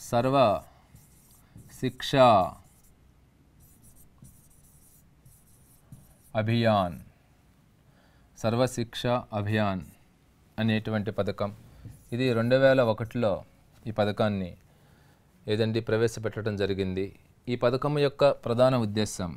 సర్వ శిక్ష అభియాన్ సర్వశిక్ష అభియాన్ అనేటువంటి పథకం ఇది రెండు వేల ఒకటిలో ఈ పథకాన్ని ఏదండి ప్రవేశపెట్టడం జరిగింది ఈ పథకం యొక్క ప్రధాన ఉద్దేశం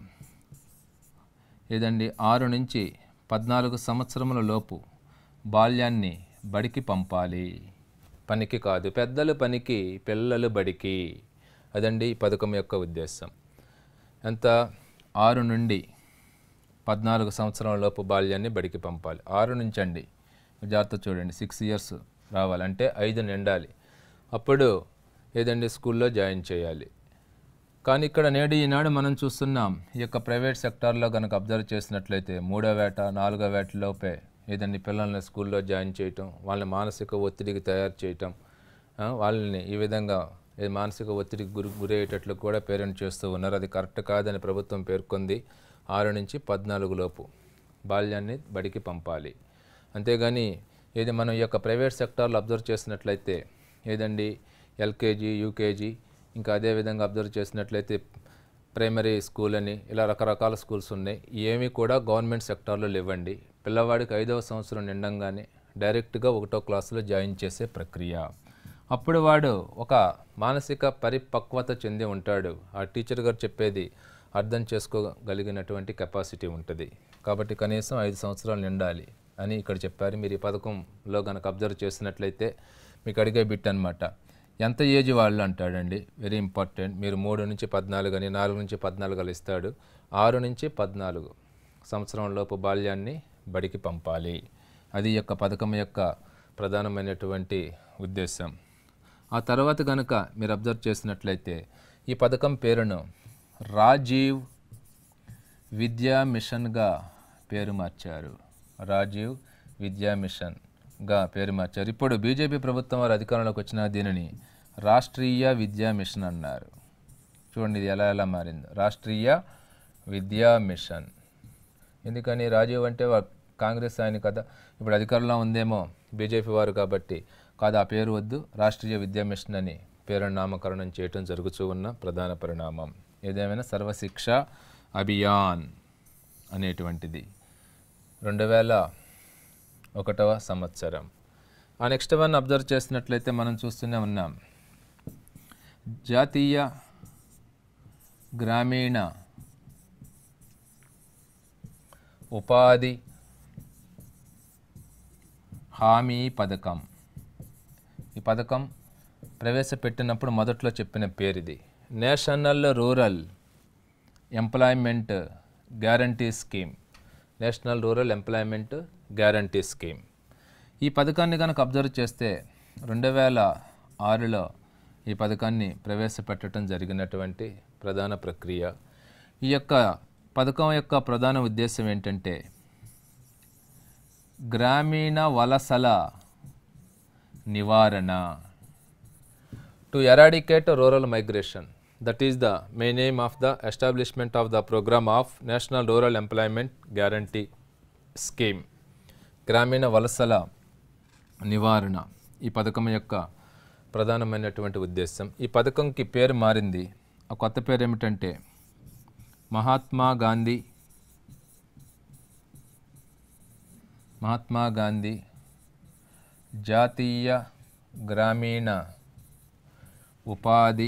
ఏదండి ఆరు నుంచి పద్నాలుగు సంవత్సరముల లోపు బాల్యాన్ని బడికి పంపాలి పనికి కాదు పెద్దలు పనికి పిల్లలు బడికి అదండి ఈ పథకం యొక్క ఉద్దేశం ఎంత ఆరు నుండి పద్నాలుగు సంవత్సరాల లోపు బాల్యాన్ని బడికి పంపాలి ఆరు నుంచి అండి జాగ్రత్త చూడండి సిక్స్ ఇయర్స్ రావాలంటే ఐదు నిండాలి అప్పుడు ఏదండి స్కూల్లో జాయిన్ చేయాలి కానీ ఇక్కడ నేడు ఈనాడు మనం చూస్తున్నాం ఈ యొక్క ప్రైవేట్ సెక్టార్లో కనుక అబ్జర్వ్ చేసినట్లయితే మూడో వేట నాలుగో వేటలోపే ఏదండి పిల్లల్ని స్కూల్లో జాయిన్ చేయటం వాళ్ళని మానసిక ఒత్తిడికి తయారు చేయటం ఆ, వాళ్ళని ఈ విధంగా ఈ మానసిక ఒత్తిడికి గురి గురయ్యేటట్లు కూడా పేరెంట్ చేస్తూ ఉన్నారు అది కరెక్ట్ కాదని ప్రభుత్వం పేర్కొంది ఆరు నుంచి పద్నాలుగు లోపు బాల్యాన్ని బడికి పంపాలి అంతేగాని ఏది మనం ఈ యొక్క ప్రైవేట్ సెక్టార్లో అబ్జర్వ్ చేసినట్లయితే ఏదండి ఎల్కేజీ యూకేజీ ఇంకా అదే విధంగా అబ్జర్వ్ చేసినట్లయితే ప్రైమరీ స్కూల్ అని ఇలా రకరకాల స్కూల్స్ ఉన్నాయి ఏమీ కూడా గవర్నమెంట్ సెక్టార్లో లేవండి పిల్లవాడికి ఐదవ సంవత్సరం నిండంగానే డైరెక్ట్గా ఒకటో క్లాసులో జాయిన్ చేసే ప్రక్రియ అప్పుడు వాడు ఒక మానసిక పరిపక్వత చెంది ఉంటాడు ఆ టీచర్ గారు చెప్పేది అర్థం చేసుకోగలిగినటువంటి కెపాసిటీ ఉంటుంది కాబట్టి కనీసం ఐదు సంవత్సరాలు నిండాలి అని ఇక్కడ చెప్పారు మీరు ఈ పథకంలో కనుక అబ్జర్వ్ చేసినట్లయితే మీకు అడిగే బిట్ అనమాట ఎంత ఏజ్ వాళ్ళు అంటాడండి వెరీ ఇంపార్టెంట్ మీరు మూడు నుంచి పద్నాలుగు అని నాలుగు నుంచి పద్నాలుగు అని ఇస్తాడు ఆరు నుంచి పద్నాలుగు సంవత్సరం లోపు బాల్యాన్ని బడికి పంపాలి అది ఈ యొక్క పథకం యొక్క ప్రధానమైనటువంటి ఉద్దేశం ఆ తర్వాత కనుక మీరు అబ్జర్వ్ చేసినట్లయితే ఈ పథకం పేరును రాజీవ్ విద్యా మిషన్గా పేరు మార్చారు రాజీవ్ విద్యా మిషన్గా పేరు మార్చారు ఇప్పుడు బీజేపీ ప్రభుత్వం వారు అధికారంలోకి వచ్చిన దీనిని రాష్ట్రీయ విద్యా మిషన్ అన్నారు చూడండి ఇది ఎలా ఎలా మారింది రాష్ట్రీయ విద్యా మిషన్ ఎందుకని రాజీవ్ అంటే వా- కాంగ్రెస్ ఆయన కదా ఇప్పుడు అధికారంలో ఉందేమో బీజేపీ వారు కాబట్టి కాదు ఆ పేరు వద్దు రాష్ట్రీయ విద్యా మిషన్ అని పేరు నామకరణం చేయటం జరుగుతూ ఉన్న ప్రధాన పరిణామం ఏదేమైనా సర్వశిక్ష అభియాన్ అనేటువంటిది రెండు వేల ఒకటవ సంవత్సరం ఆ నెక్స్ట్ వన్ అబ్జర్వ్ చేసినట్లయితే మనం చూస్తూనే ఉన్నాం జాతీయ గ్రామీణ ఉపాధి హామీ పథకం ఈ పథకం ప్రవేశపెట్టినప్పుడు మొదట్లో చెప్పిన పేరు ఇది national rural employment guarantee scheme national rural employment guarantee scheme ఈ పథకాన్ని కనుక అబ్జర్వ్ చేస్తే రెండు వేల ఆరులో ఈ పథకాన్ని ప్రవేశపెట్టడం జరిగినటువంటి ప్రధాన ప్రక్రియ ఈ యొక్క పథకం యొక్క ప్రధాన ఉద్దేశం ఏంటంటే గ్రామీణ వలసల నివారణ to eradicate rural migration that is the main aim of the establishment of the programme of national rural employment guarantee scheme గ్రామీణ వలసల నివారణ ఈ పథకం యొక్క ప్రధానమైనటువంటి ఉద్దేశం ఈ పథకంకి పేరు మారింది ఆ కొత్త పేరు ఏమిటంటే మహాత్మా గాంధీ మహాత్మా గాంధీ జాతీయ గ్రామీణ ఉపాధి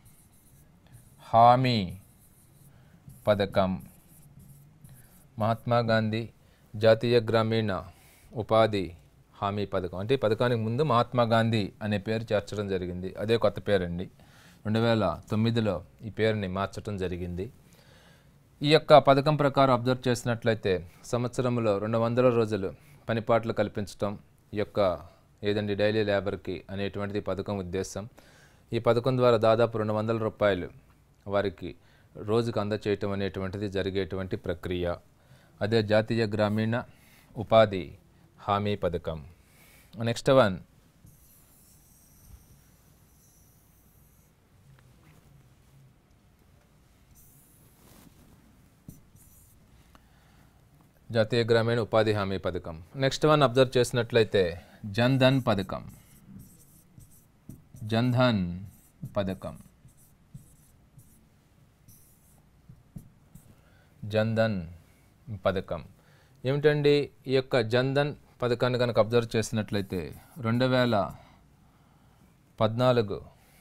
హామీ పథకం మహాత్మా గాంధీ జాతీయ గ్రామీణ ఉపాధి హామీ పథకం అంటే ఈ పథకానికి ముందు మహాత్మా గాంధీ అనే పేరు చేర్చడం జరిగింది అదే కొత్త పేరండి రెండు వేల తొమ్మిదిలో ఈ పేరుని మార్చడం జరిగింది ఈ యొక్క పథకం ప్రకారం అబ్జర్వ్ చేసినట్లయితే సంవత్సరంలో రెండు వందల రోజులు పనిపాట్లు కల్పించడం ఈ యొక్క ఏదండి డైలీ లేబర్కి అనేటువంటిది ఈ పథకం ఉద్దేశం ఈ పథకం ద్వారా దాదాపు రెండు వందల రూపాయలు వారికి రోజుకు అందచేయటం అనేటువంటిది జరిగేటువంటి ప్రక్రియ అదే జాతీయ గ్రామీణ ఉపాధి హామీ పథకం నెక్స్ట్ వన్ జాతీయ గ్రామీణ ఉపాధి హామీ పథకం నెక్స్ట్ వన్ అబ్జర్వ్ చేసినట్లయితే జన్ ధన్ పథకం జన్ ధన్ పథకం జన్ధన్ పథకం ఏమిటండి ఈ యొక్క జన్ధన్ పథకాన్ని కనుక అబ్జర్వ్ చేసినట్లయితే రెండు వేల పద్నాలుగు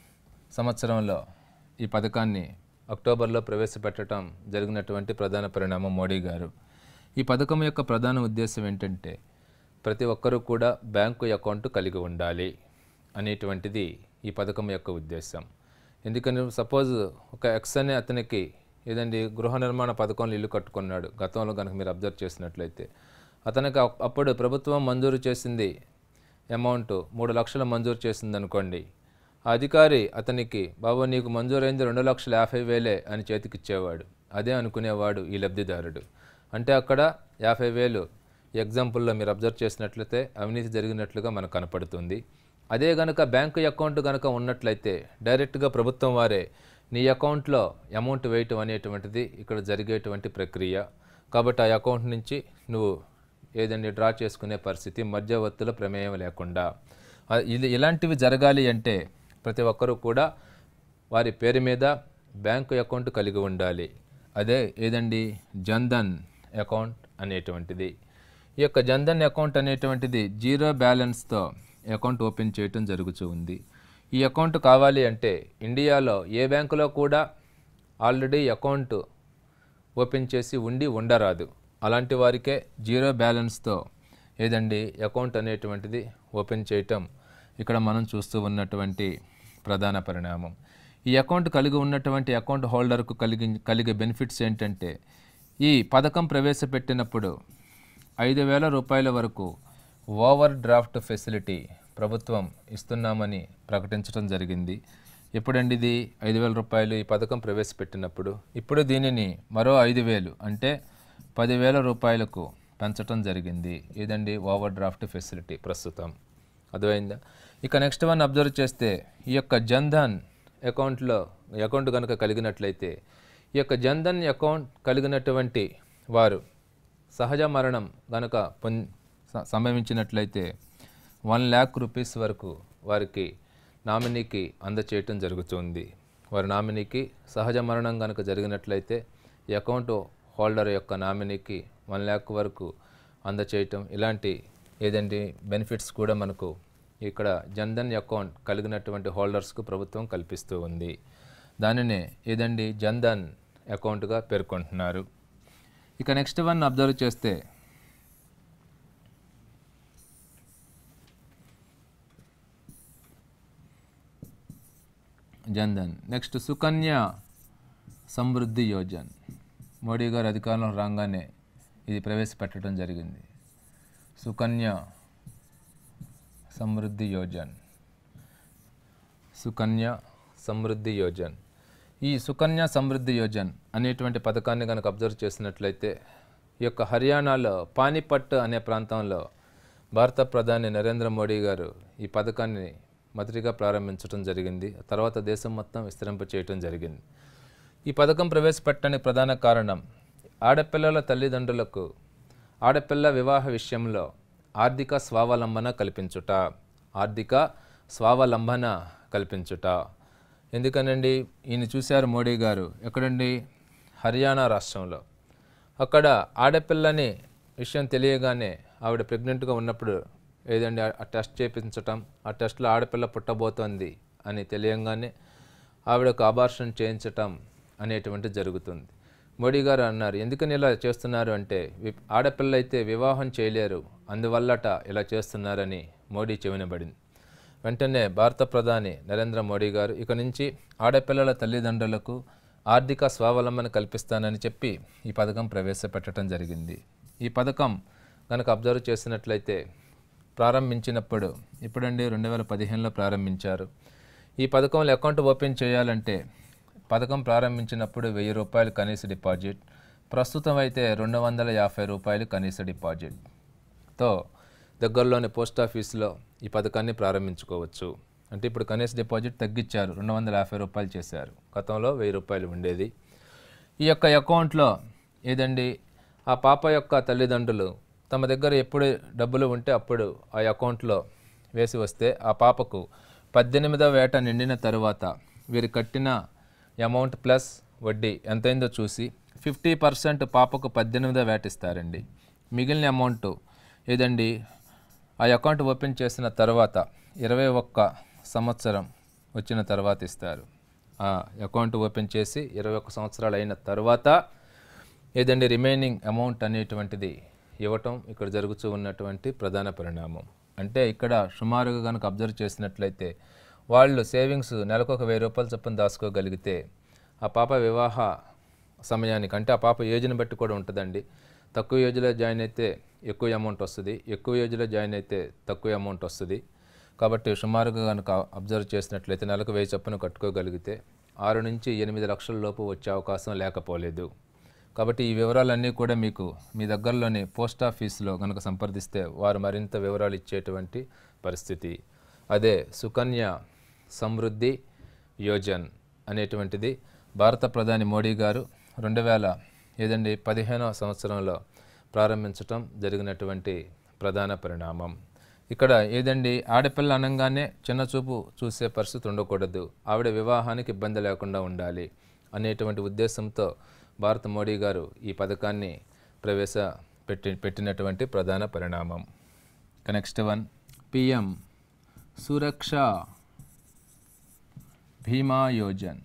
సంవత్సరంలో ఈ పథకాన్ని అక్టోబర్లో ప్రవేశపెట్టడం జరిగినటువంటి ప్రధాన పరిణామం మోడీ గారు ఈ పథకం యొక్క ప్రధాన ఉద్దేశం ఏంటంటే ప్రతి ఒక్కరూ కూడా బ్యాంకు అకౌంట్ కలిగి ఉండాలి అనేటువంటిది ఈ పథకం యొక్క ఉద్దేశం ఎందుకని సపోజ్ ఒక ఎక్స్ అనే అతనికి ఏదండి గృహ నిర్మాణ పథకంలో ఇల్లు కట్టుకున్నాడు గతంలో కనుక మీరు అబ్జర్వ్ చేసినట్లయితే అతనికి అప్- అప్పుడు ప్రభుత్వం మంజూరు చేసింది అమౌంట్ మూడు లక్షలు మంజూరు చేసింది అనుకోండి ఆ అధికారి అతనికి బాబు నీకు మంజూరైంది రెండు లక్షల యాభై వేలే అని చేతికిచ్చేవాడు అదే అనుకునేవాడు ఈ లబ్ధిదారుడు అంటే అక్కడ యాభై వేలు ఎగ్జాంపుల్లో మీరు అబ్జర్వ్ చేసినట్లయితే అవినీతి జరిగినట్లుగా మనకు కనపడుతుంది అదే గనక బ్యాంకు అకౌంట్ గనక ఉన్నట్లయితే డైరెక్ట్గా ప్రభుత్వం వారే నీ అకౌంట్లో అమౌంట్ వేయటం అనేటువంటిది ఇక్కడ జరిగేటువంటి ప్రక్రియ కాబట్టి ఆ అకౌంట్ నుంచి నువ్వు ఏదండి డ్రా చేసుకునే పరిస్థితి మధ్యవర్తుల ప్రమేయం లేకుండా ఆ, ఇది ఇలాంటివి జరగాలి అంటే ప్రతి ఒక్కరూ కూడా వారి పేరు మీద బ్యాంకు అకౌంట్ కలిగి ఉండాలి అదే ఏదండి జన్ధన్ అకౌంట్ అనేటువంటిది ఈ యొక్క జన్ధన్ అకౌంట్ అనేటువంటిది జీరో బ్యాలెన్స్తో అకౌంట్ ఓపెన్ చేయటం జరుగుతూ ఉంది ఈ అకౌంట్ కావాలి అంటే ఇండియాలో ఏ బ్యాంకులో కూడా ఆల్రెడీ అకౌంట్ ఓపెన్ చేసి ఉండి ఉండరాదు అలాంటి వారికే జీరో బ్యాలెన్స్తో ఏదండి అకౌంట్ అనేటువంటిది ఓపెన్ చేయటం ఇక్కడ మనం చూస్తూ ఉన్నటువంటి ప్రధాన పరిణామం ఈ అకౌంట్ కలిగి ఉన్నటువంటి అకౌంట్ హోల్డర్కు కలిగి కలిగే బెనిఫిట్స్ ఏంటంటే ఈ పథకం ప్రవేశపెట్టినప్పుడు ఐదు వేల రూపాయల వరకు ఓవర్ డ్రాఫ్ట్ ఫెసిలిటీ ప్రభుత్వం ఇస్తున్నామని ప్రకటించడం జరిగింది ఎప్పుడండి ఇది ఐదు వేల రూపాయలు ఈ పథకం ప్రవేశపెట్టినప్పుడు ఇప్పుడు దీనిని మరో ఐదు వేలు అంటే పదివేల రూపాయలకు పెంచడం జరిగింది ఇదండి ఓవర్ డ్రాఫ్ట్ ఫెసిలిటీ ప్రస్తుతం అర్థమైందా ఇక నెక్స్ట్ వన్ అబ్జర్వ్ చేస్తే ఈ యొక్క జన్ధన్ అకౌంట్లో అకౌంట్ కనుక కలిగినట్లయితే ఈ యొక్క జన్ధన్ అకౌంట్ కలిగినటువంటి వారు సహజ మరణం గనక పొం స- సంభవించినట్లయితే వన్ ల్యాక్ రూపీస్ వరకు వారికి నామినీకి అందచేయటం జరుగుతుంది వారి నామినీకి సహజ మరణం కనుక జరిగినట్లయితే ఈ అకౌంట్ హోల్డర్ యొక్క నామినీకి వన్ ల్యాక్ వరకు అందచేయటం ఇలాంటి ఏదండి బెనిఫిట్స్ కూడా మనకు ఇక్కడ జన్ధన్ అకౌంట్ కలిగినటువంటి హోల్డర్స్కు ప్రభుత్వం కల్పిస్తూ ఉంది దానినే ఏదండి జన్ధన్ అకౌంట్గా పేర్కొంటున్నారు ఇక నెక్స్ట్ వన్ అబ్జర్వ్ చేస్తే జన్ధన్ నెక్స్ట్ సుకన్య సమృద్ధి యోజన్ మోడీ గారు అధికారంలో రాగానే ఇది ప్రవేశపెట్టడం జరిగింది సుకన్య సమృద్ధి యోజన్ సుకన్య సమృద్ధి యోజన్ ఈ సుకన్య సమృద్ధి యోజన్ అనేటువంటి పథకాన్ని కనుక అబ్జర్వ్ చేసినట్లయితే ఈ యొక్క హర్యానాలో పానిపట్ అనే ప్రాంతంలో భారత ప్రధాని నరేంద్ర మోడీ గారు ఈ పథకాన్ని మొదటిగా ప్రారంభించడం జరిగింది తర్వాత దేశం మొత్తం విస్తరింప చేయటం జరిగింది ఈ పథకం ప్రవేశపెట్టడానికి ప్రధాన కారణం ఆడపిల్లల తల్లిదండ్రులకు ఆడపిల్ల వివాహ విషయంలో ఆర్థిక స్వావలంబన కల్పించుట ఆర్థిక స్వావలంబన కల్పించుట ఎందుకనండి ఈయన చూశారు మోడీ గారు ఎక్కడండి హర్యానా రాష్ట్రంలో అక్కడ ఆడపిల్లని విషయం తెలియగానే ఆవిడ ప్రెగ్నెంట్గా ఉన్నప్పుడు ఏదండి ఆ- ఆ టెస్ట్ చేయించటం ఆ టెస్ట్లో ఆడపిల్ల పుట్టబోతోంది అని తెలియంగానే ఆవిడకు అబార్షన్ చేయించటం అనేటువంటి జరుగుతుంది మోడీ గారు అన్నారు ఎందుకని ఇలా చేస్తున్నారు అంటే వి- ఆడపిల్ల అయితే వివాహం చేయలేరు అందువల్లట ఇలా చేస్తున్నారని మోడీ చెవినబడింది వెంటనే భారత ప్రధాని నరేంద్ర మోడీ గారు ఇక నుంచి ఆడపిల్లల తల్లిదండ్రులకు ఆర్థిక స్వావలంబన కల్పిస్తానని చెప్పి ఈ పథకం ప్రవేశపెట్టడం జరిగింది ఈ పథకం కనుక అబ్జర్వ్ చేసినట్లయితే ప్రారంభించినప్పుడు ఇప్పుడండి రెండు వేల పదిహేనులో ప్రారంభించారు ఈ పథకంలో అకౌంట్ ఓపెన్ చేయాలంటే పథకం ప్రారంభించినప్పుడు వెయ్యి రూపాయలు కనీస డిపాజిట్ ప్రస్తుతం అయితే రెండు వందల యాభై రూపాయలు కనీస డిపాజిట్తో దగ్గరలోని పోస్ట్ ఆఫీస్లో ఈ పథకాన్ని ప్రారంభించుకోవచ్చు అంటే ఇప్పుడు కనీస డిపాజిట్ తగ్గించారు రెండు వందల యాభై రూపాయలు చేశారు గతంలో వెయ్యి రూపాయలు ఉండేది ఈ యొక్క అకౌంట్లో ఏదండి ఆ పాప యొక్క తల్లిదండ్రులు తమ దగ్గర ఎప్పుడు డబ్బులు ఉంటే అప్పుడు ఆ అకౌంట్లో వేసి వస్తే ఆ పాపకు పద్దెనిమిదవ ఏట నిండిన తరువాత వీరు కట్టిన అమౌంట్ ప్లస్ వడ్డీ ఎంతైందో చూసి ఫిఫ్టీ పర్సెంట్ పాపకు పద్దెనిమిదో వ్యాట్ ఇస్తారండి మిగిలిన అమౌంట్ ఏదండి ఆ అకౌంట్ ఓపెన్ చేసిన తర్వాత ఇరవై ఒక్క సంవత్సరం వచ్చిన తర్వాత ఇస్తారు ఆ అకౌంట్ ఓపెన్ చేసి ఇరవై ఒక్క సంవత్సరాలు అయిన తర్వాత ఏదండి రిమైనింగ్ అమౌంట్ అనేటువంటిది ఇవ్వటం ఇక్కడ జరుగుతూ ఉన్నటువంటి ప్రధాన పరిణామం అంటే ఇక్కడ సుమారుగా కనుక అబ్జర్వ్ చేసినట్లయితే వాళ్ళు సేవింగ్స్ నెలకు ఒక వెయ్యి రూపాయలు చొప్పున దాచుకోగలిగితే ఆ పాప వివాహ సమయానికి అంటే ఆ పాప ఏజ్ని బట్టి కూడా ఉంటుందండి తక్కువ ఏజ్లో జాయిన్ అయితే ఎక్కువ అమౌంట్ వస్తుంది ఎక్కువ ఏజ్లో జాయిన్ అయితే తక్కువ అమౌంట్ వస్తుంది కాబట్టి సుమారుగా కనుక అబ్జర్వ్ చేసినట్లయితే నెలకు వెయ్యి చొప్పున కట్టుకోగలిగితే ఆరు నుంచి ఎనిమిది లక్షల లోపు వచ్చే అవకాశం లేకపోలేదు కాబట్టి ఈ వివరాలన్నీ కూడా మీకు మీ దగ్గరలోని పోస్ట్ ఆఫీస్లో కనుక సంప్రదిస్తే వారు మరింత వివరాలు ఇచ్చేటువంటి పరిస్థితి అదే సుకన్య సమృద్ధి యోజన్ అనేటువంటిది భారత ప్రధాని మోడీ గారు రెండు వేల ఏదండి పదిహేనవ సంవత్సరంలో ప్రారంభించటం జరిగినటువంటి ప్రధాన పరిణామం ఇక్కడ ఏదండి ఆడపిల్ల అనగానే చిన్న చూపు చూసే పరిస్థితి ఉండకూడదు ఆవిడ వివాహానికి ఇబ్బంది లేకుండా ఉండాలి అనేటువంటి ఉద్దేశంతో భారత మోడీ గారు ఈ పథకాన్ని ప్రవేశపెట్టి పెట్టినటువంటి ప్రధాన పరిణామం next one PM Suraksha Bima Yojana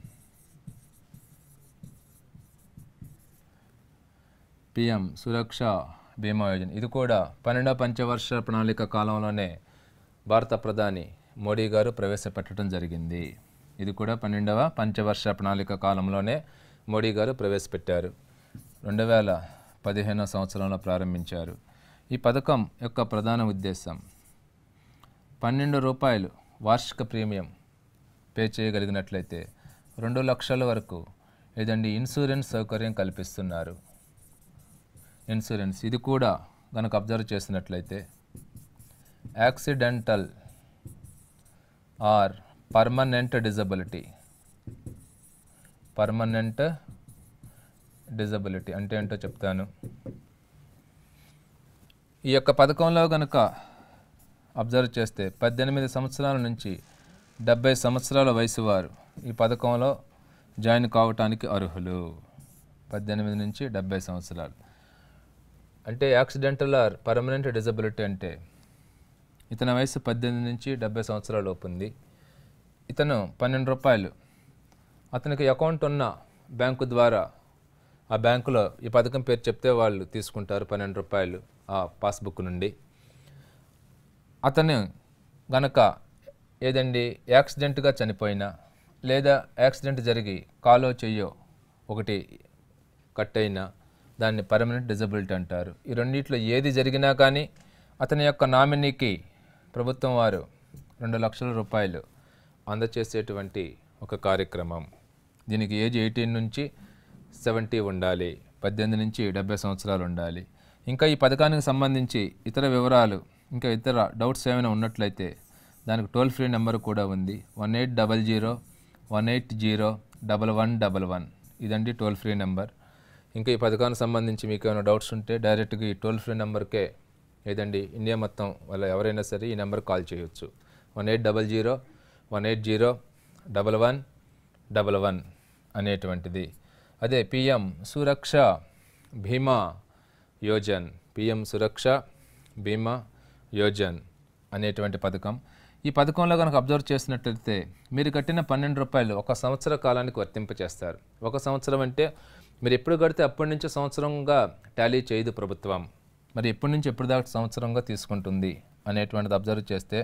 PM Suraksha Bima Yojana ఇది కూడా పన్నెండవ పంచవర్ష ప్రణాళిక కాలంలోనే భారత ప్రధాని మోడీ గారు ప్రవేశపెట్టడం జరిగింది ఇది కూడా పన్నెండవ పంచవర్ష ప్రణాళిక కాలంలోనే మోడీ గారు ప్రవేశపెట్టారు రెండు వేల పదిహేనవ సంవత్సరంలో ప్రారంభించారు ఈ పథకం యొక్క ప్రధాన ఉద్దేశం పన్నెండు రూపాయలు వార్షిక ప్రీమియం పే చేయగలిగినట్లయితే రెండు లక్షల వరకు ఏదండి ఇన్సూరెన్స్ సౌకర్యం కల్పిస్తున్నారు ఇన్సూరెన్స్ ఇది కూడా కనుక అబ్జర్వ్ చేసినట్లయితే accidental or permanent disability permanent disability అంటే ఏంటో చెప్తాను ఈ యొక్క పథకంలో కనుక అబ్జర్వ్ చేస్తే పద్దెనిమిది సంవత్సరాల నుంచి డెబ్బై సంవత్సరాల వయసు వారు ఈ పథకంలో జాయిన్ కావటానికి అర్హులు పద్దెనిమిది నుంచి డెబ్బై సంవత్సరాలు అంటే యాక్సిడెంటల్ ఆర్ పర్మనెంట్ డిజబిలిటీ అంటే ఇతని వయసు పద్దెనిమిది నుంచి డెబ్బై సంవత్సరాల లోపు ఉంది ఇతను పన్నెండు రూపాయలు అతనికి అకౌంట్ ఉన్న బ్యాంకు ద్వారా ఆ బ్యాంకులో ఈ పథకం పేరు చెప్తే వాళ్ళు తీసుకుంటారు పన్నెండు రూపాయలు ఆ పాస్బుక్ నుండి అతను గనక ఏదండి యాక్సిడెంట్గా చనిపోయినా లేదా యాక్సిడెంట్ జరిగి కాలో చెయ్యో ఒకటి కట్ అయినా దాన్ని పర్మనెంట్ డిజబిలిటీ అంటారు ఈ రెండిట్లో ఏది జరిగినా కానీ అతని యొక్క నామినీకి ప్రభుత్వం వారు రెండు లక్షల రూపాయలు అందచేసేటువంటి ఒక కార్యక్రమం దీనికి ఏజ్ ఎయిటీన్ నుంచి సెవెంటీ ఉండాలి పద్దెనిమిది నుంచి డెబ్బై సంవత్సరాలు ఉండాలి ఇంకా ఈ పథకానికి సంబంధించి ఇతర వివరాలు ఇంకా ఇతర డౌట్స్ ఏమైనా ఉన్నట్లయితే దానికి టోల్ ఫ్రీ నెంబర్ కూడా ఉంది one eight double zero one eight zero double one double one ఇదండి టోల్ ఫ్రీ నెంబర్ ఇంకా ఈ పథకానికి సంబంధించి మీకు ఏమైనా డౌట్స్ ఉంటే డైరెక్ట్గా ఈ టోల్ ఫ్రీ నెంబర్కే ఏదండి ఇండియా మొత్తం వాళ్ళ ఎవరైనా సరే ఈ నెంబర్ కాల్ చేయొచ్చు one eight double zero one eight zero double one double one అనేటువంటిది అదే పిఎం సురక్ష భీమా యోజన్ పిఎం సురక్ష బీమా యోజన్ అనేటువంటి పథకం ఈ పథకంలో కనుక అబ్జర్వ్ చేసినట్లయితే మీరు కట్టిన పన్నెండు రూపాయలు ఒక సంవత్సర కాలానికి వర్తింపచేస్తారు ఒక సంవత్సరం అంటే మీరు ఎప్పుడు కడితే అప్పటి నుంచి సంవత్సరంగా టాలీ చేయదు ప్రభుత్వం మరి ఎప్పటి నుంచి ఎప్పుడు దాకా సంవత్సరంగా తీసుకుంటుంది అనేటువంటిది అబ్జర్వ్ చేస్తే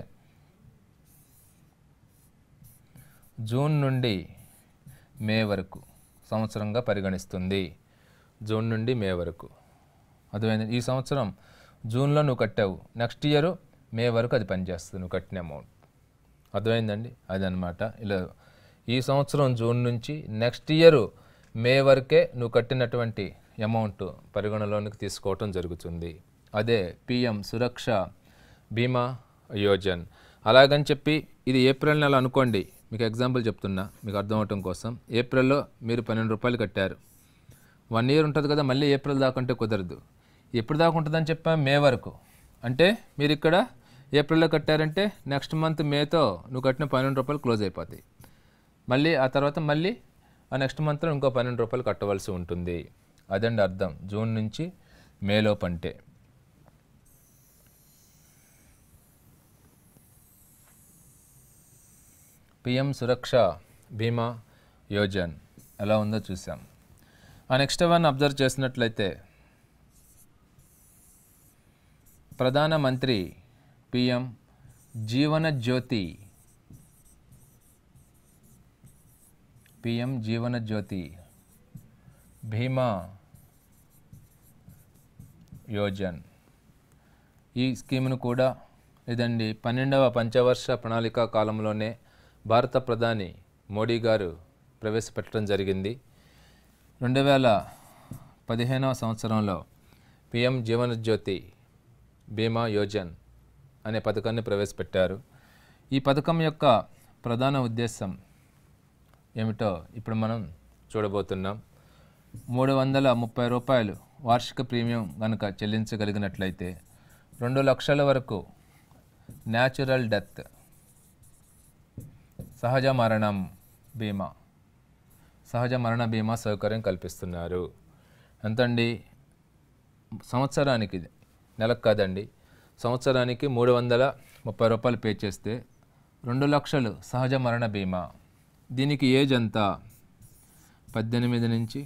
జూన్ నుండి మే వరకు సంవత్సరంగా పరిగణిస్తుంది జూన్ నుండి మే వరకు అర్థమైంది ఈ సంవత్సరం జూన్లో నువ్వు కట్టావు నెక్స్ట్ ఇయర్ మే వరకు అది పనిచేస్తుంది నువ్వు కట్టిన అమౌంట్ అర్థమైందండి అదనమాట ఇలా ఈ సంవత్సరం జూన్ నుంచి నెక్స్ట్ ఇయర్ మే వరకే నువ్వు కట్టినటువంటి అమౌంట్ పరిగణలోనికి తీసుకోవటం జరుగుతుంది అదే పిఎం సురక్ష బీమా యోజన్ అలాగని చెప్పి ఇది ఏప్రిల్ నెల అనుకోండి మీకు ఎగ్జాంపుల్ చెప్తున్నా మీకు అర్థం అవటం కోసం ఏప్రిల్లో మీరు పన్నెండు రూపాయలు కట్టారు వన్ ఇయర్ ఉంటుంది కదా మళ్ళీ ఏప్రిల్ దాకా అంటే కుదరదు ఎప్పుడు దాకా ఉంటుందని చెప్పాం మే వరకు అంటే మీరు ఇక్కడ ఏప్రిల్లో కట్టారంటే నెక్స్ట్ మంత్ మేతో నువ్వు కట్టిన పన్నెండు రూపాయలు క్లోజ్ అయిపోతాయి మళ్ళీ ఆ తర్వాత మళ్ళీ ఆ నెక్స్ట్ మంత్లో ఇంకో పన్నెండు రూపాయలు కట్టవలసి ఉంటుంది అదండి అర్థం జూన్ నుంచి మేలోపు అంటే పిఎం సురక్ష బీమా యోజన్ ఎలా ఉందో చూసాం ఆ నెక్స్ట్ వన్ అబ్జర్వ్ చేసినట్లయితే ప్రధానమంత్రి పిఎం జీవన జ్యోతి పిఎం జీవన జ్యోతి భీమా యోజన్ ఈ స్కీమ్ను కూడా ఇదండి పన్నెండవ పంచవర్ష ప్రణాళిక కాలంలోనే భారత ప్రధాని మోడీ గారు ప్రవేశపెట్టడం జరిగింది రెండు వేల పదిహేనవ సంవత్సరంలో పిఎం జీవన జ్యోతి బీమా యోజన్ అనే పథకాన్ని ప్రవేశపెట్టారు ఈ పథకం యొక్క ప్రధాన ఉద్దేశం ఏమిటో ఇప్పుడు మనం చూడబోతున్నాం మూడు వందల ముప్పై రూపాయలు వార్షిక ప్రీమియం కనుక చెల్లించగలిగినట్లయితే రెండు లక్షల వరకు న్యాచురల్ డెత్ సహజ మరణం బీమా సహజ మరణ బీమా సౌకర్యం కల్పిస్తున్నారు ఎంతండి సంవత్సరానికి ఇది నెలకు కాదండి సంవత్సరానికి మూడు వందల ముప్పై రూపాయలు పే చేస్తే రెండు లక్షలు సహజ మరణ బీమా దీనికి ఏజ్ ఎంత పద్దెనిమిది నుంచి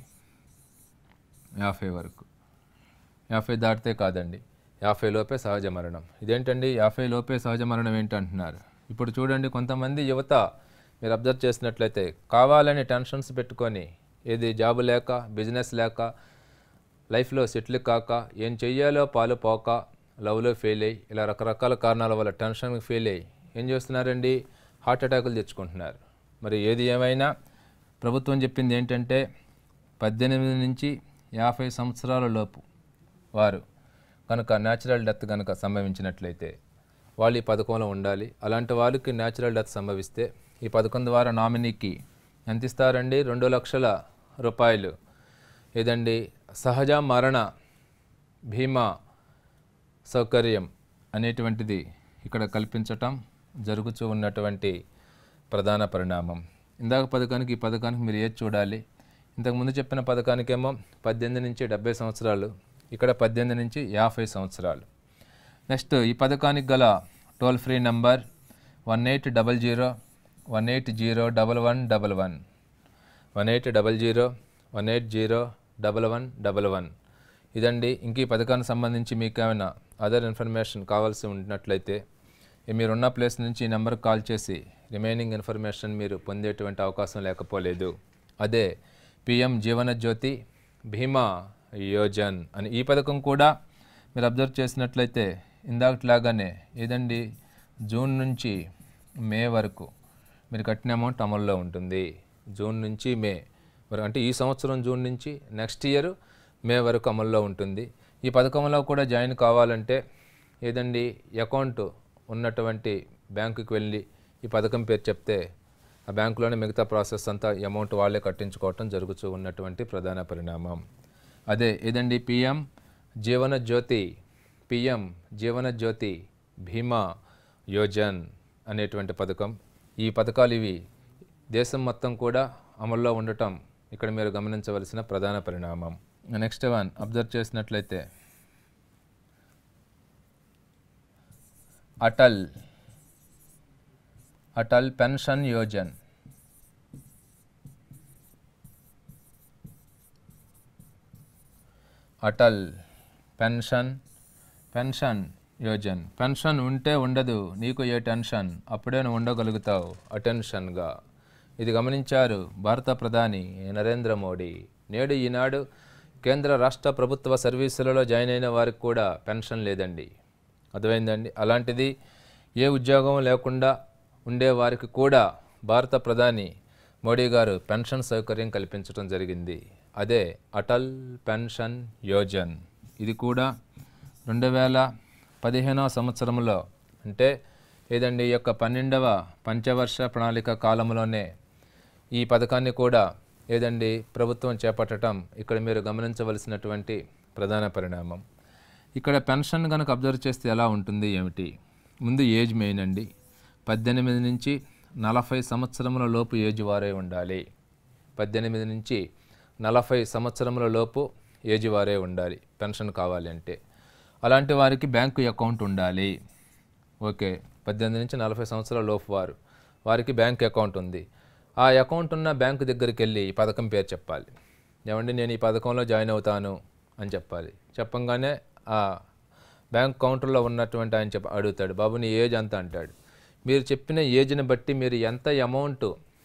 యాభై వరకు యాభై దాటితే కాదండి యాభై లోపే సహజ మరణం ఇదేంటండి యాభై లోపే సహజ మరణం ఏంటంటున్నారు ఇప్పుడు చూడండి కొంతమంది యువత మీరు అబ్జర్వ్ చేసినట్లయితే కావాలని టెన్షన్స్ పెట్టుకొని ఏది జాబు లేక బిజినెస్ లేక లైఫ్లో సెటిల్ కాక ఏం చెయ్యాలో పాలు పోక లవ్లో ఫెయిల్ అయ్యి ఇలా రకరకాల కారణాల వల్ల టెన్షన్కి ఫెయిల్ అయ్యి ఏం చేస్తున్నారండి హార్ట్ అటాకులు తెచ్చుకుంటున్నారు మరి ఏది ఏమైనా ప్రభుత్వం చెప్పింది ఏంటంటే పద్దెనిమిది నుంచి యాభై సంవత్సరాల లోపు వారు కనుక న్యాచురల్ డెత్ కనుక సంభవించినట్లయితే వాళ్ళు ఈ పథకంలో ఉండాలి అలాంటి వాళ్ళకి న్యాచురల్ డెత్ సంభవిస్తే ఈ పథకం ద్వారా నామినీకి ఎంత ఇస్తారండి రెండు లక్షల రూపాయలు ఏదండి సహజ మరణ బీమా సౌకర్యం అనేటువంటిది ఇక్కడ కల్పించటం జరుగుతూ ఉన్నటువంటి ప్రధాన పరిణామం ఇందాక పథకానికి ఈ పథకానికి మీరు ఏది చూడాలి ఇంతకుముందు చెప్పిన పథకానికేమో పద్దెనిమిది నుంచి డెబ్బై సంవత్సరాలు ఇక్కడ పద్దెనిమిది నుంచి యాభై సంవత్సరాలు నెక్స్ట్ ఈ పథకానికి గల toll free number one eight double zero one eight zero double one double one one eight double zero one eight zero double one double one ఇదండి ఇంక ఈ పథకానికి సంబంధించి మీకు ఏమైనా అదర్ ఇన్ఫర్మేషన్ కావాల్సి ఉన్నట్లయితే ఈ మీరున్న ప్లేస్ నుంచి ఈ నెంబర్కి కాల్ చేసి రిమైనింగ్ ఇన్ఫర్మేషన్ మీరు పొందేటువంటి అవకాశం లేకపోలేదు అదే పిఎం జీవన జ్యోతి భీమా యోజన్ అని ఈ పథకం కూడా మీరు అబ్జర్వ్ చేసినట్లయితే ఇందాకట్లాగానే ఏదండి జూన్ నుంచి మే వరకు మీరు కట్టిన అమౌంట్ అమల్లో ఉంటుంది జూన్ నుంచి మే వరకు అంటే ఈ సంవత్సరం జూన్ నుంచి నెక్స్ట్ ఇయర్ మే వరకు అమల్లో ఉంటుంది ఈ పథకంలో కూడా జాయిన్ కావాలంటే ఏదండి అకౌంట్ ఉన్నటువంటి బ్యాంకుకి వెళ్ళి ఈ పథకం పేరు చెప్తే ఆ బ్యాంకులోనే మిగతా ప్రాసెస్ అంతా అమౌంట్ వాళ్ళే కట్టించుకోవటం జరుగుతూ ఉన్నటువంటి ప్రధాన పరిణామం అదే ఏదండి పిఎం జీవన జ్యోతి పిఎం జీవన జ్యోతి భీమా యోజన్ అనేటువంటి పథకం ఈ పథకాలు ఇవి దేశం మొత్తం కూడా అమల్లో ఉండటం ఇక్కడ మీరు గమనించవలసిన ప్రధాన పరిణామం నెక్స్ట్ వన్ అబ్జర్వ్ చేసినట్లయితే Atal Atal pension Yojana Atal pension pension Yojana pension ఉంటే ఉండదు నీకు ఏ టెన్షన్ అప్పుడే నువ్వు ఉండగలుగుతావు అటెన్షన్గా ఇది గమనించారు భారత ప్రధాని నరేంద్ర మోడీ నేడు ఈనాడు కేంద్ర రాష్ట్ర ప్రభుత్వ సర్వీసులలో జాయిన్ అయిన వారికి కూడా పెన్షన్ లేదండి అర్థమైందండి అలాంటిది ఏ ఉద్యోగం లేకుండా ఉండే వారికి కూడా భారత ప్రధాని మోడీ గారు పెన్షన్ సౌకర్యం కల్పించడం జరిగింది అదే అటల్ పెన్షన్ యోజన్ ఇది కూడా రెండు వేల పదిహేనవ సంవత్సరంలో అంటే ఏదండి ఈ యొక్క పన్నెండవ పంచవర్ష ప్రణాళిక కాలంలోనే ఈ పథకాన్ని కూడా ఏదండి ప్రభుత్వం చేపట్టడం ఇక్కడ మీరు గమనించవలసినటువంటి ప్రధాన పరిణామం ఇక్కడ పెన్షన్ కనుక అబ్జర్వ్ చేస్తే ఎలా ఉంటుంది ఏమిటి ముందు ఏజ్ మెయిన్ అండి పద్దెనిమిది నుంచి నలభై సంవత్సరముల లోపు ఏజ్ వారే ఉండాలి పద్దెనిమిది నుంచి నలభై సంవత్సరముల లోపు ఏజ్ వారే ఉండాలి పెన్షన్ కావాలి అంటే అలాంటి వారికి బ్యాంకు అకౌంట్ ఉండాలి ఓకే పద్దెనిమిది నుంచి నలభై సంవత్సరాల లోపు వారు వారికి బ్యాంక్ అకౌంట్ ఉంది ఆ అకౌంట్ ఉన్న బ్యాంకు దగ్గరికి వెళ్ళి ఈ పథకం పేరు చెప్పాలి ఏమండి నేను ఈ పథకంలో జాయిన్ అవుతాను అని చెప్పాలి చెప్పంగానే ఆ బ్యాంక్ కౌంటర్లో ఉన్నటువంటి ఆయన చెప్ప అడుగుతాడు బాబు నీ ఏజ్ అంత అంటాడు మీరు చెప్పిన ఏజ్ని బట్టి మీరు ఎంత అమౌంట్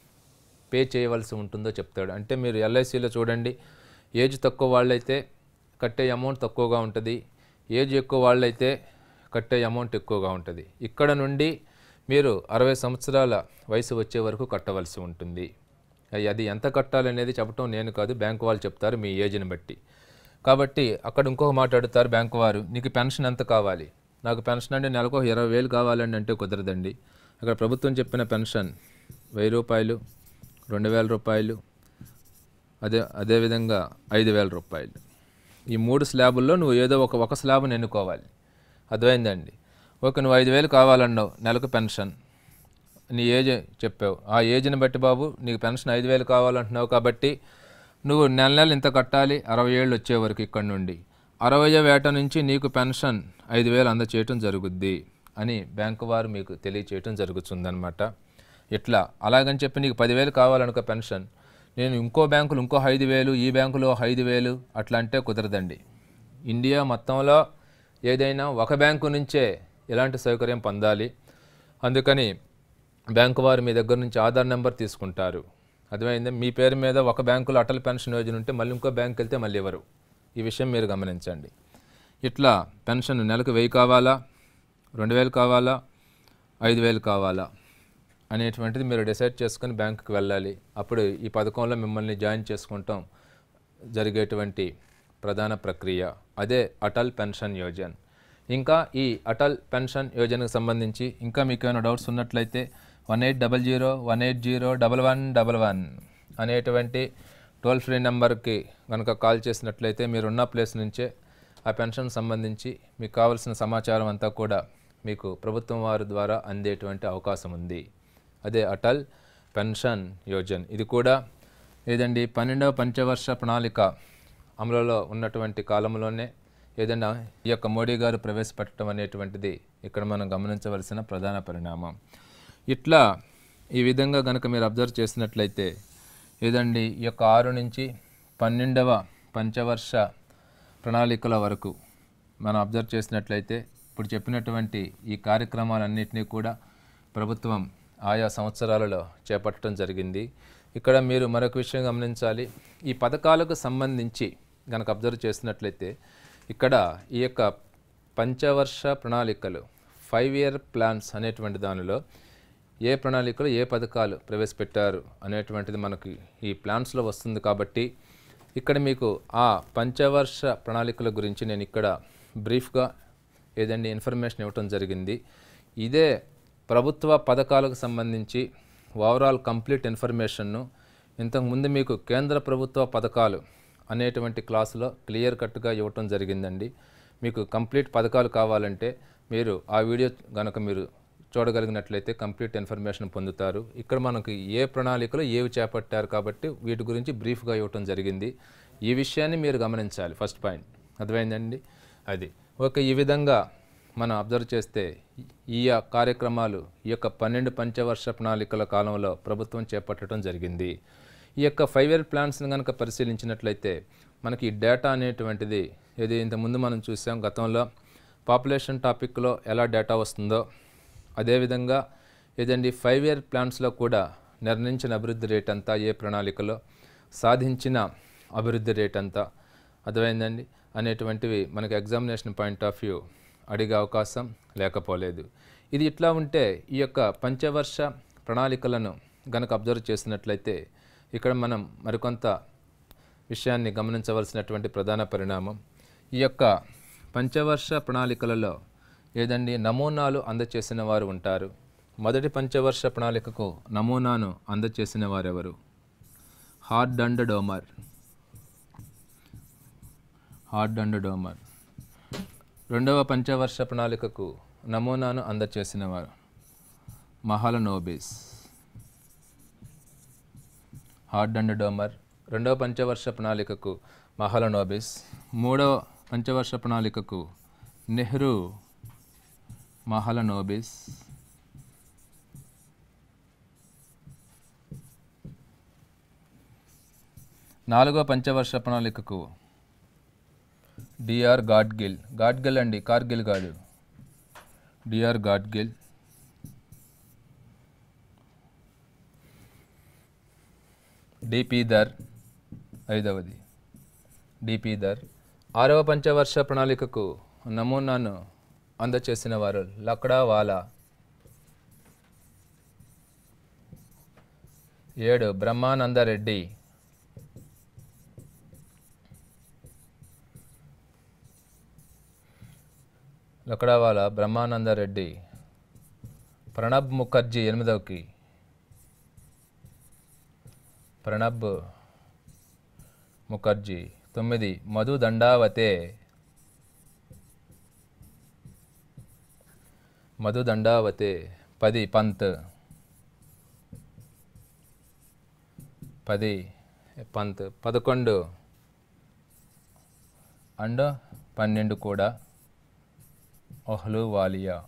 పే చేయవలసి ఉంటుందో చెప్తాడు అంటే మీరు ఎల్ఐసిలో చూడండి ఏజ్ తక్కువ వాళ్ళైతే కట్టే అమౌంట్ తక్కువగా ఉంటుంది ఏజ్ ఎక్కువ వాళ్ళైతే కట్టే అమౌంట్ ఎక్కువగా ఉంటుంది ఇక్కడ నుండి మీరు అరవై సంవత్సరాల వయసు వచ్చే వరకు కట్టవలసి ఉంటుంది అయ్ అది ఎంత కట్టాలనేది చెప్పడం నేను కాదు బ్యాంకు వాళ్ళు చెప్తారు మీ ఏజ్ని బట్టి కాబట్టి అక్కడ ఇంకొక మాట అడుగుతారు బ్యాంకు వారు నీకు పెన్షన్ ఎంత కావాలి నాకు పెన్షన్ అంటే నెలకు ఒక ఇరవై వేలు కావాలండి అంటే కుదరదండి అక్కడ ప్రభుత్వం చెప్పిన పెన్షన్ వెయ్యి రూపాయలు రెండు వేల రూపాయలు అదే అదేవిధంగా ఐదు వేల రూపాయలు ఈ మూడు స్లాబుల్లో నువ్వు ఏదో ఒక ఒక స్లాబ్ని ఎన్నుకోవాలి అర్థమైందండి ఓకే నువ్వు ఐదు వేలు కావాలన్నావు నెలకు పెన్షన్ నీ ఏజ్ చెప్పావు ఆ ఏజ్ని బట్టి బాబు నీకు పెన్షన్ ఐదు వేలు కావాలంటున్నావు కాబట్టి నువ్వు నెల నెల ఇంత కట్టాలి అరవై ఏళ్ళు వచ్చే వరకు ఇక్కడ నుండి అరవయో వేట నుంచి నీకు పెన్షన్ ఐదు వేలు అందచేయటం జరుగుద్ది అని బ్యాంకు వారు మీకు తెలియచేయటం జరుగుతుందన్నమాట ఇట్లా అలాగని చెప్పి నీకు పదివేలు కావాలనుకో పెన్షన్ నేను ఇంకో బ్యాంకులు ఇంకో ఐదు వేలు ఈ బ్యాంకులో ఐదు వేలు అట్లా అంటే కుదరదండి ఇండియా మొత్తంలో ఏదైనా ఒక బ్యాంకు నుంచే ఇలాంటి సౌకర్యం పొందాలి అందుకని బ్యాంకు వారు మీ దగ్గర నుంచి ఆధార్ నెంబర్ తీసుకుంటారు అర్థమైంది మీ పేరు మీద ఒక బ్యాంకులో అటల్ పెన్షన్ యోజన ఉంటే మళ్ళీ ఇంకో బ్యాంక్ వెళ్తే మళ్ళీ ఇవ్వరు ఈ విషయం మీరు గమనించండి ఇట్లా పెన్షన్ నెలకు వెయ్యి కావాలా రెండు వేలు కావాలా ఐదు వేలు కావాలా అనేటువంటిది మీరు డిసైడ్ చేసుకొని బ్యాంకుకి వెళ్ళాలి అప్పుడు ఈ పథకంలో మిమ్మల్ని జాయిన్ చేసుకుంటాం జరిగేటువంటి ప్రధాన ప్రక్రియ అదే అటల్ పెన్షన్ యోజన్ ఇంకా ఈ అటల్ పెన్షన్ యోజనకు సంబంధించి ఇంకా మీకు ఏమైనా డౌట్స్ ఉన్నట్లయితే one eight double zero one eight zero double one double one అనేటువంటి టోల్ ఫ్రీ నెంబర్కి కనుక కాల్ చేసినట్లయితే మీరున్న ప్లేస్ నుంచే ఆ పెన్షన్ సంబంధించి మీకు కావలసిన సమాచారం అంతా కూడా మీకు ప్రభుత్వం వారి ద్వారా అందేటువంటి అవకాశం ఉంది అదే అటల్ పెన్షన్ యోజన్ ఇది కూడా ఏదండి పన్నెండవ పంచవర్ష ప్రణాళిక అమలులో ఉన్నటువంటి కాలంలోనే ఏదైనా ఈ యొక్క మోడీ గారు ప్రవేశపెట్టడం అనేటువంటిది ఇక్కడ మనం గమనించవలసిన ప్రధాన పరిణామం ఇట్లా ఈ విధంగా కనుక మీరు అబ్జర్వ్ చేసినట్లయితే ఏదండి ఈ యొక్క ఆరు నుంచి పన్నెండవ పంచవర్ష ప్రణాళికల వరకు మనం అబ్జర్వ్ చేసినట్లయితే ఇప్పుడు చెప్పినటువంటి ఈ కార్యక్రమాలన్నింటినీ కూడా ప్రభుత్వం ఆయా సంవత్సరాలలో చేపట్టడం జరిగింది ఇక్కడ మీరు మరొక విషయం గమనించాలి ఈ పథకాలకు సంబంధించి కనుక అబ్జర్వ్ చేసినట్లయితే ఇక్కడ ఈ యొక్క పంచవర్ష ప్రణాళికలు ఫైవ్ ఇయర్ ప్లాన్స్ అనేటువంటి దానిలో ఏ ప్రణాళికలు ఏ పథకాలు ప్రవేశపెట్టారు అనేటువంటిది మనకి ఈ ప్లాన్స్లో వస్తుంది కాబట్టి ఇక్కడ మీకు ఆ పంచవర్ష ప్రణాళికల గురించి నేను ఇక్కడ బ్రీఫ్గా ఏదండి ఇన్ఫర్మేషన్ ఇవ్వటం జరిగింది ఇదే ప్రభుత్వ పథకాలకు సంబంధించి ఓవరాల్ కంప్లీట్ ఇన్ఫర్మేషన్ను ఇంతకుముందు మీకు కేంద్ర ప్రభుత్వ పథకాలు అనేటువంటి క్లాసులో క్లియర్ కట్గా ఇవ్వటం జరిగిందండి మీకు కంప్లీట్ పథకాలు కావాలంటే మీరు ఆ వీడియో కనుక మీరు చూడగలిగినట్లయితే కంప్లీట్ ఇన్ఫర్మేషన్ పొందుతారు ఇక్కడ మనకి ఏ ప్రణాళికలు ఏవి చేపట్టారు కాబట్టి వీటి గురించి బ్రీఫ్గా ఇవ్వటం జరిగింది ఈ విషయాన్ని మీరు గమనించాలి ఫస్ట్ పాయింట్ అర్థమైందండి అది ఓకే ఈ విధంగా మనం అబ్జర్వ్ చేస్తే ఈ యొక్క కార్యక్రమాలు ఈ యొక్క పన్నెండు పంచవర్ష ప్రణాళికల కాలంలో ప్రభుత్వం చేపట్టడం జరిగింది ఈ యొక్క ఫైవ్ ఇయర్ ప్లాన్స్ని కనుక పరిశీలించినట్లయితే మనకి ఈ డేటా అనేటువంటిది ఏది ఇంతకుముందు మనం చూసాం గతంలో పాపులేషన్ టాపిక్లో ఎలా డేటా వస్తుందో అదేవిధంగా ఏదండి ఫైవ్ ఇయర్ ప్లాన్స్లో కూడా నిర్ణయించిన అభివృద్ధి రేట్ అంతా ఏ ప్రణాళికలో సాధించిన అభివృద్ధి రేట్ అంతా అర్థమైందండి అనేటువంటివి మనకి ఎగ్జామినేషన్ పాయింట్ ఆఫ్ వ్యూ అడిగే అవకాశం లేకపోలేదు ఇది ఇట్లా ఉంటే ఈ యొక్క పంచవర్ష ప్రణాళికలను గనక అబ్జర్వ్ చేసినట్లయితే ఇక్కడ మనం మరికొంత విషయాన్ని గమనించవలసినటువంటి ప్రధాన పరిణామం ఈ యొక్క పంచవర్ష ప్రణాళికలలో ఏదండి నమూనాలు అందచేసిన వారు ఉంటారు మొదటి పంచవర్ష ప్రణాళికకు నమూనాను అందచేసిన వారెవరు Harrod and Domar Harrod and Domar రెండవ పంచవర్ష ప్రణాళికకు నమూనాను అందచేసిన వారు మహలనోబిస్ హార్డ్ అండ్ డోమర్ రెండవ పంచవర్ష ప్రణాళికకు మహలనోబిస్ మూడవ పంచవర్ష ప్రణాళికకు నెహ్రూ మహలనోబిస్ నాలుగో పంచవర్ష ప్రణాళికకు డిఆర్ గాడ్గిల్ గాడ్గిల్ అండి కార్గిల్ కాదు డిఆర్ గాడ్గిల్ డిపి దర్ ఐదవది డిపి దర్ ఆరవ పంచవర్ష ప్రణాళికకు నమూనాను అందచేసిన వారు లక్డా వాలా ఏడు బ్రహ్మానందరెడ్డి లకడావాల బ్రహ్మానందరెడ్డి ప్రణబ్ ముఖర్జీ ఎనిమిదవకి ప్రణబ్ ముఖర్జీ తొమ్మిది మధు దండావతే మధు దండావతే పది పంత్ పది పంత్ పదకొండు అండ్ పన్నెండు కూడా అహ్లూవాలియా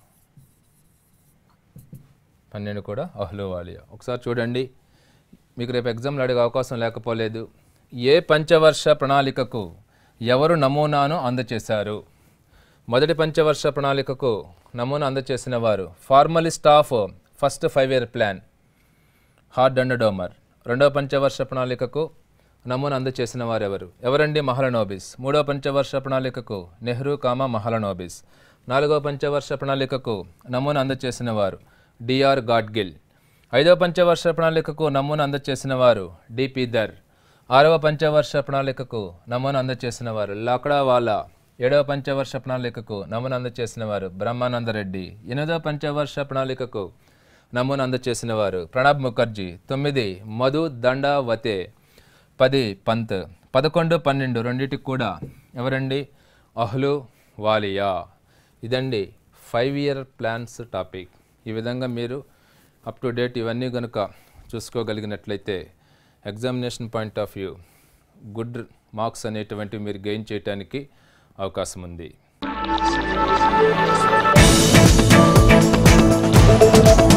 పన్నెండు కూడా అహ్లూవాలియా ఒకసారి చూడండి మీకు రేపు ఎగ్జామ్లు అడిగే అవకాశం లేకపోలేదు ఏ పంచవర్ష ప్రణాళికకు ఎవరు నమూనాను అందచేశారు మొదటి పంచవర్ష ప్రణాళికకు నమూనా అందచేసిన వారు formalist of first five year plan Harrod and Domar రెండవ పంచవర్ష ప్రణాళికకు నమూనా అందచేసిన వారు ఎవరు ఎవరండి మహలనోబిస్ మూడవ పంచవర్ష ప్రణాళికకు నెహ్రూ కామా మహలనోబిస్ నాలుగవ పంచవర్ష ప్రణాళికకు నమూనా అందచేసిన వారు డిఆర్ గాడ్గిల్ ఐదవ పంచవర్ష ప్రణాళికకు నమూనా అందచేసిన వారు డిపి దర్ ఆరవ పంచవర్ష ప్రణాళికకు నమూనా అందచేసిన వారు లాక్డావాలా ఏడవ పంచవర్ష ప్రణాళికకు నమూనా అందచేసిన వారు బ్రహ్మానందరెడ్డి ఎనిమిదవ పంచవర్ష ప్రణాళికకు నమూనా అందచేసిన వారు ప్రణబ్ ముఖర్జీ తొమ్మిది మధు దండావతే పది పంత్ పదకొండు పన్నెండు రెండింటికి కూడా ఎవరండి అహ్లు వాలియా ఇదండి ఫైవ్ ఇయర్ ప్లాన్స్ టాపిక్ ఈ విధంగా మీరు అప్ టు డేట్ ఇవన్నీ కనుక చూసుకోగలిగినట్లయితే examination point of view good marks అనేటువంటివి మీరు గెయిన్ చేయడానికి అవకాశం ఉంది